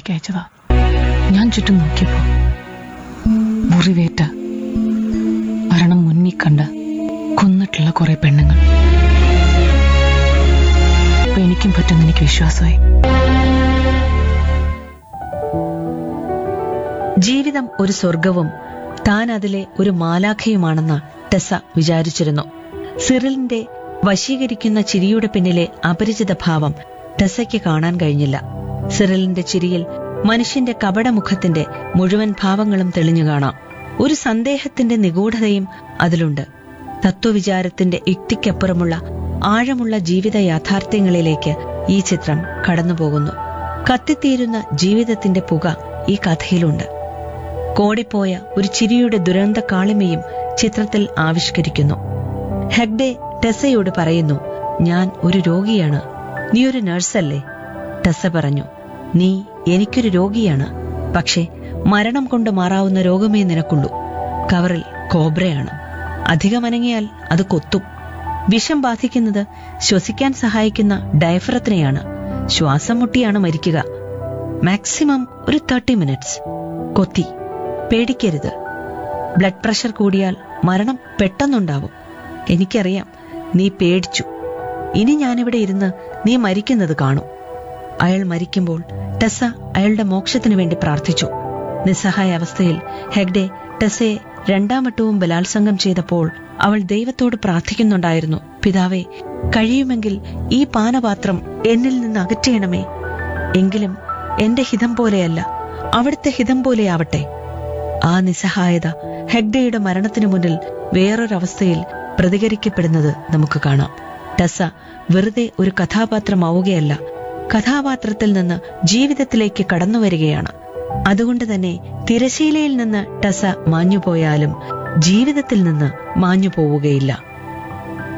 എനിക്ക് അയച്ചതാ ഞാൻ ചുറ്റും നോക്കിയപ്പോ മുറിവേറ്റ മരണം മുന്നിൽ കണ്ട് കൊന്നിട്ടുള്ള കുറെ പെണ്ണുങ്ങൾ അപ്പൊ എനിക്കും പറ്റുമെന്ന് എനിക്ക് വിശ്വാസമായി ജീവിതം ഒരു സ്വർഗവും താൻ അതിലെ ഒരു മാലാഖയുമാണെന്ന് ടെസ വിചാരിച്ചിരുന്നു സിറിലിന്റെ വശീകരിക്കുന്ന ചിരിയുടെ പിന്നിലെ അപരിചിത ഭാവം ടെസയ്ക്ക് കാണാൻ കഴിഞ്ഞില്ല സിറിലിന്റെ ചിരിയിൽ മനുഷ്യന്റെ കപടമുഖത്തിന്റെ മുഴുവൻ ഭാവങ്ങളും തെളിഞ്ഞു കാണാം ഒരു സന്ദേഹത്തിന്റെ നിഗൂഢതയും അതിലുണ്ട് തത്വവിചാരത്തിന്റെ യുക്തിക്കപ്പുറമുള്ള ആഴമുള്ള ജീവിത യാഥാർത്ഥ്യങ്ങളിലേക്ക് ഈ ചിത്രം കടന്നുപോകുന്നു കത്തിത്തീരുന്ന ജീവിതത്തിന്റെ പുക ഈ കഥയിലുണ്ട് കോടിപ്പോയ ഒരു ചിരിയുടെ ദുരന്ത കാളിമയും ചിത്രത്തിൽ ആവിഷ്കരിക്കുന്നു ഹെഗ്ഡെ ടെസയോട് പറയുന്നു ഞാൻ ഒരു രോഗിയാണ് നീ ഒരു നഴ്സല്ലേ ടെസ പറഞ്ഞു നീ എനിക്കൊരു രോഗിയാണ് പക്ഷേ മരണം കൊണ്ട് മാറാവുന്ന രോഗമേ നിനക്കുള്ളൂ കവറിൽ കോബ്രയാണ് അധികമനങ്ങിയാൽ അത് കൊത്തും വിഷം ബാധിക്കുന്നത് ശ്വസിക്കാൻ സഹായിക്കുന്ന ഡയഫ്രത്തിനെയാണ് ശ്വാസം മുട്ടിയാണ് മരിക്കുക മാക്സിമം ഒരു തേർട്ടി മിനിറ്റ്സ് കൊത്തി പേടിക്കരുത് ബ്ലഡ് പ്രഷർ കൂടിയാൽ മരണം പെട്ടെന്നുണ്ടാവും എനിക്കറിയാം നീ പേടിച്ചു ഇനി ഞാനിവിടെ ഇരുന്ന് നീ മരിക്കുന്നത് കാണും അയാൾ മരിക്കുമ്പോൾ ടെസ അയാളുടെ മോക്ഷത്തിനു വേണ്ടി പ്രാർത്ഥിച്ചു നിസ്സഹായ അവസ്ഥയിൽ ഹെഗ്ഡെ ടെസയെ രണ്ടാം വട്ടവും ബലാത്സംഗം ചെയ്തപ്പോൾ അവൾ ദൈവത്തോട് പ്രാർത്ഥിക്കുന്നുണ്ടായിരുന്നു പിതാവേ കഴിയുമെങ്കിൽ ഈ പാനപാത്രം എന്നിൽ നിന്ന് അകറ്റണമേ എങ്കിലും എന്റെ ഹിതം പോലെയല്ല അവിടുത്തെ ഹിതം പോലെയാവട്ടെ ആ നിസ്സഹായത ഹെഗ്ഡയുടെ മരണത്തിനു മുന്നിൽ വേറൊരവസ്ഥയിൽ പ്രതികരിക്കപ്പെടുന്നത് നമുക്ക് കാണാം ടെസ വെറുതെ ഒരു കഥാപാത്രമാവുകയല്ല കഥാപാത്രത്തിൽ നിന്ന് ജീവിതത്തിലേക്ക് കടന്നുവരികയാണ് അതുകൊണ്ട് തന്നെ തിരശീലയിൽ നിന്ന് ടെസ മാഞ്ഞുപോയാലും ജീവിതത്തിൽ നിന്ന് മാഞ്ഞു പോവുകയില്ല